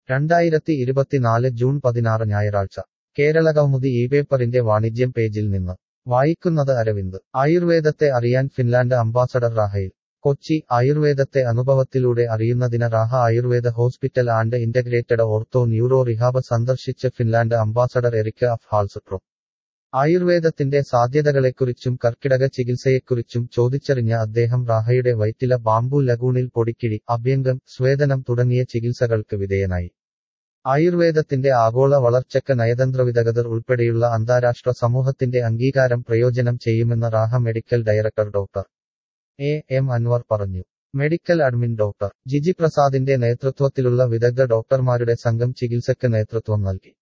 രണ്ടായിരത്തി ഇരുപത്തിനാല് ജൂൺ പതിനാറ് ഞായറാഴ്ച കേരളകൗമുദി ഈ പേപ്പറിന്റെ വാണിജ്യം പേജിൽ നിന്ന് വായിക്കുന്നത് അരവിന്ദ് ആയുർവേദത്തെ അറിയാൻ ഫിൻലാൻഡ് അംബാസഡർ റാഹയിൽ കൊച്ചി ആയുർവേദത്തെ അനുഭവത്തിലൂടെ അറിയുന്നതിന് Raha Ayurveda hospital and integrated ortho neuro rehab സന്ദർശിച്ച് Finland ambassador Erik af Hallstrom ആയുർവേദത്തിന്റെ സാധ്യതകളെക്കുറിച്ചും കർക്കിടക ചികിത്സയെക്കുറിച്ചും ചോദിച്ചറിഞ്ഞ അദ്ദേഹം റാഹയുടെ വൈറ്റില ബാംബു ലഗൂണിൽ പൊടിക്കിഴി അഭ്യംഗം സ്വേദനം തുടങ്ങിയ ചികിത്സകൾക്ക് വിധേയനായി ആയുർവേദത്തിന്റെ ആഗോള വളർച്ചയ്ക്ക് നയതന്ത്ര വിദഗ്ധർ ഉൾപ്പെടെയുള്ള അന്താരാഷ്ട്ര സമൂഹത്തിന്റെ അംഗീകാരം പ്രയോജനം ചെയ്യുമെന്ന് Raha medical director doctor A M Anwar പറഞ്ഞു മെഡിക്കൽ അഡ്മിൻ ഡോക്ടർ ജിജി പ്രസാദിന്റെ നേതൃത്വത്തിലുള്ള വിദഗ്ധ ഡോക്ടർമാരുടെ സംഘം ചികിത്സയ്ക്ക് നേതൃത്വം നൽകി